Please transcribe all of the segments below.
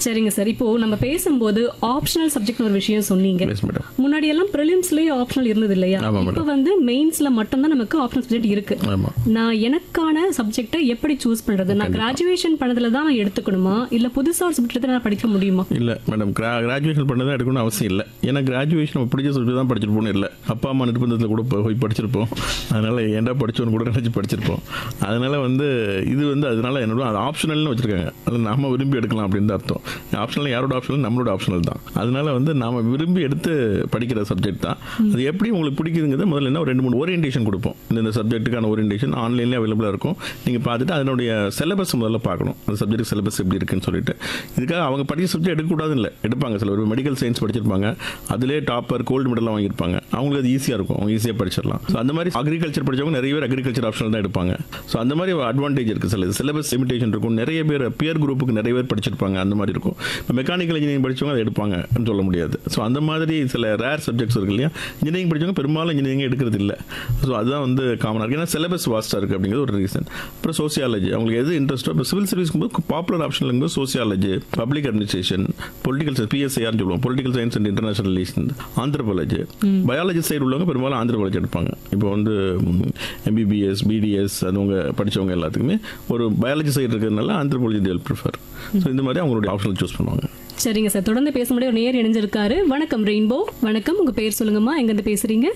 சரிங்க சார் இப்போ நம்ம பேசும்போது ஆப்ஷனல் சப்ஜெக்ட் ஒரு விஷயம் சொன்னீங்க எஸ் மேடம் முன்னாடி எல்லாம் ப்ரிலிம்ஸ்லயே ஆப்ஷனல் இருந்தது இல்லையா ஆமா, இப்போ வந்து மெயின்ஸ்ல மட்டும்தான் நமக்கு ஆப்ஷனல் சப்ஜெக்ட் இருக்கு ஆமாம் நான் எனக்கான சப்ஜெக்ட்டை எப்படி சூஸ் பண்றது நான் கிராஜுவேஷன் பண்ணதுல தான் நான் எடுத்துக்கணுமா இல்ல புதுசா ஒரு சப்ஜெக்ட் நான் படிக்க முடியுமா இல்லை மேடம் கிரா கிராஜுவேஷன் பண்ண தான் எடுக்கணும்னு அவசியம் இல்லை ஏன்னா கிராஜுவேஷன் நம்ம பிடிச்ச சொல்லி தான் படிச்சிருப்போம்னு இல்லை அப்பா அம்மா நிர்பந்தத்தில் கூட போய் போய் படிச்சிருப்போம் அதனால் ஏன்டா படிச்சோன்னு கூட நினச்சி படிச்சிருப்போம் அதனால் வந்து இது வந்து அதனால என்னோட அது ஆப்ஷனல்னு வச்சுருக்காங்க அதில் நாம விரும்பி எடுக்கலாம் அப்படின்னு தான் அர்த்தம் ஆப்ஷனல் யாரோட ஆப்ஷனல் நம்மளோட ஆப்ஷனல் தான் அதனால வந்து நாம விரும்பி எடுத்து படிக்கிற சப்ஜெக்ட் தான் அது எப்படி உங்களுக்கு பிடிக்குதுங்கிறது முதல்ல என்ன ஒரு ரெண்டு மூணு ஓரியன்டேஷன் கொடுப்போம் இந்த இந்த சப்ஜெக்ட்டுக்கான ஓரியன்டேஷன் ஆன்லைன்லேயே அவைலபிளாக இருக்கும் நீங்கள் பார்த்துட்டு அதனுடைய சிலபஸ் முதல்ல பார்க்கணும் அந்த சப்ஜெக்ட் சிலபஸ் எப்படி இருக்குன்னு சொல்லிட்டு இதுக்காக அவங்க படித்த சப்ஜெக்ட் எடுக்கக்கூடாதுன்னு இல்லை எடுப்பாங்க சில பேர் மெடிக்கல் சயின்ஸ் படிச்சிருப்பாங்க அதிலே டாப்பர் கோல்டு மெடல்லாம் வாங்கியிருப்பாங்க அவங்களுக்கு அது ஈஸியாக இருக்கும் அவங்க ஈஸியாக படிச்சிடலாம் ஸோ அந்த மாதிரி அக்ரிகல்ச்சர் படிச்சவங்க நிறைய பேர் அக்ரிகல்ச்சர் ஆப்ஷனல் தான் எடுப்பாங்க ஸோ அந்த மாதிரி அட்வான்டேஜ் இருக்குது சில சிலபஸ் லிமிடேஷன் இருக்கும் நிறைய பேர் பியர் குரூப்புக்கு நிறைய பேர் படிச்சிருப்பாங்க அந்த மாதிரி இருக்கும் இப்போ மெக்கானிக்கல் இன்ஜினியரிங் படிச்சவங்க அதை எடுப்பாங்கன்னு சொல்ல முடியாது ஸோ அந்த மாதிரி சில ரேர் சப்ஜெக்ட்ஸ் இருக்கு இல்லையா இன்ஜினியரிங் படிச்சவங்க பெரும்பாலும் இன்ஜினியரிங் எடுக்கிறது இல்லை ஸோ அதுதான் வந்து காமனாக இருக்குது ஏன்னா சிலபஸ் வாஸ்ட்டாக இருக்குது அப்படிங்கிறது ஒரு ரீசன் அப்புறம் சோசியாலஜி அவங்களுக்கு எது இன்ட்ரெஸ்ட்டோ இப்போ சிவில் சர்வீஸ் போது பாப்புலர் ஆப்ஷன் இருக்கும்போது sociology public administration political science பிஎஸ்ஐஆர்னு சொல்லுவோம் political science and international relation anthropology biology side உள்ளவங்க பெரும்பாலும் ஆந்திரபாலஜி எடுப்பாங்க இப்போ வந்து எம்பிபிஎஸ் பிடிஎஸ் அதுவங்க படிச்சவங்க எல்லாத்துக்குமே ஒரு பயாலஜி சைடு இருக்கிறதுனால ஆந்திரபாலஜி தேல் ப்ரிஃபர் ஸோ இந்த மாதிரி அவங்களுடைய ஆப்ஷனல் சூஸ் பண்ணுவாங்க சரிங்க சார் தொடர்ந்து பேச முடிய ஒரு நேர் இணைஞ்சிருக்காரு வணக்கம் ரெயின்போ வணக்கம் உங்க பேர் சொல்லுங்கம்மா எங்க இருந்து பேசுறீங்க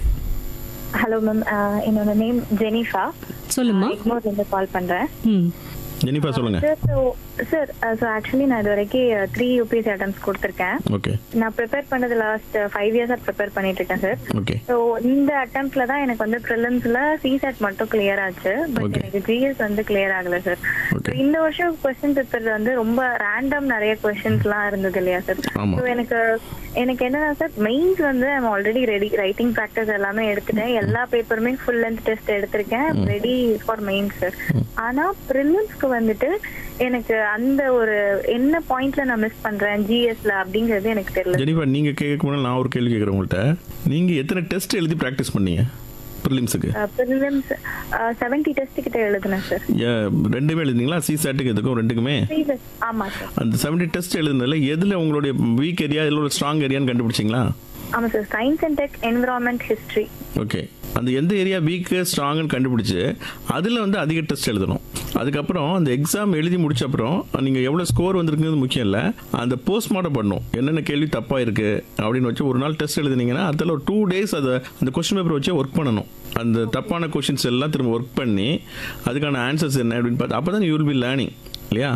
ஹலோ மேம் என்னோட நேம் ஜெனிஃபா சொல்லுமா இக்மோர்ல இருந்து கால் பண்றேன் ம் ஜெனிஃபா சொல்லுங்க sir so sir so actually நான் இது வரைக்கும் த்ரீ யூபிஎஸ்சி அட்டம்ஸ் கொடுத்துருக்கேன் ஓகே நான் ப்ரிப்பேர் பண்ணது லாஸ்ட் ஃபைவ் இயர்ஸாக ப்ரிப்பேர் பண்ணிட்டு இருக்கேன் சார் ஓகே ஸோ இந்த அட்டம்ப்ட்ல தான் எனக்கு வந்து ப்ரிலிம்ஸ்ல சிசெட் மட்டும் கிளியர் ஆச்சு பட் Okay. எனக்கு ஜிஎஸ் வந்து கிளியர் ஆகல சார் Okay. இந்த வருஷம் கொஸ்டின் பேப்பர் வந்து ரொம்ப ரேண்டம் நிறைய கொஸ்டின்ஸ்லாம் இருந்தது இல்லையா சார் ஆமா. ஸோ எனக்கு எனக்கு என்னன்னா சார் மெயின்ஸ் வந்து I'm already ready writing practice எல்லாமே எடுத்துட்டேன் எல்லா பேப்பருமே ஃபுல் லென்த் டெஸ்ட் எடுத்திருக்கேன் ரெடி ஃபார் மெயின்ஸ் சார் ஆனா ப்ரிலிம்ஸ்க்கு வந்துட்டு எனக்கு அந்த ஒரு என்ன பாயிண்ட்ல நான் மிஸ் பண்றேன் ஜிஎஸ்ல அப்படிங்கிறது எனக்கு தெரியல ஜெனிஃபா நீங்கள் கேட்க முன்னாடி நான் ஒரு கேள்வி கேட்குறேன் உங்கள்கிட்ட நீங்கள் எத்தனை டெஸ்ட் எழுதி ப்ராக்டிஸ் பண்ணீங்க ப்ரிலிம்ஸுக்கு ப்ரிலிம்ஸ் செவன்டி டெஸ்ட் கிட்ட எழுதுனேன் சார் ரெண்டுமே எழுதிங்களா சிசாட்டுக்கு எதுக்கும் ரெண்டுக்குமே ஆமா சார் அந்த செவன்டி டெஸ்ட் எழுதுனதுல எதில் உங்களுடைய வீக் ஏரியா இதில் ஒரு ஸ்ட்ராங் ஏரியான்னு கண்டுபிடிச்சிங்களா ஆமா sir science and tech environment history okay அந்த எந்த ஏரியா வீக்கு ஸ்ட்ராங்குன்னு கண்டுபிடிச்சு அதில் வந்து அதிக டெஸ்ட் எழுதணும் அதுக்கப்புறம் அந்த எக்ஸாம் எழுதி முடிச்ச அப்புறம் நீங்கள் எவ்வளோ ஸ்கோர் வந்திருக்குங்கிறது முக்கியம் இல்லை அந்த போஸ்ட்மார்ட்டம் பண்ணணும் என்னென்ன கேள்வி தப்பாக இருக்குது அப்படின்னு வச்சு ஒரு நாள் டெஸ்ட் எழுதுனீங்கன்னா அதில் ஒரு டூ டேஸ் அதை அந்த கொஸ்டின் பேப்பர் வச்சு ஒர்க் பண்ணணும் அந்த தப்பான கொஷின்ஸ் எல்லாம் திரும்ப ஒர்க் பண்ணி அதுக்கான ஆன்சர்ஸ் என்ன அப்படின்னு பார்த்து அப்போ தான் யூ வில் பி லேர்னிங் இல்லையா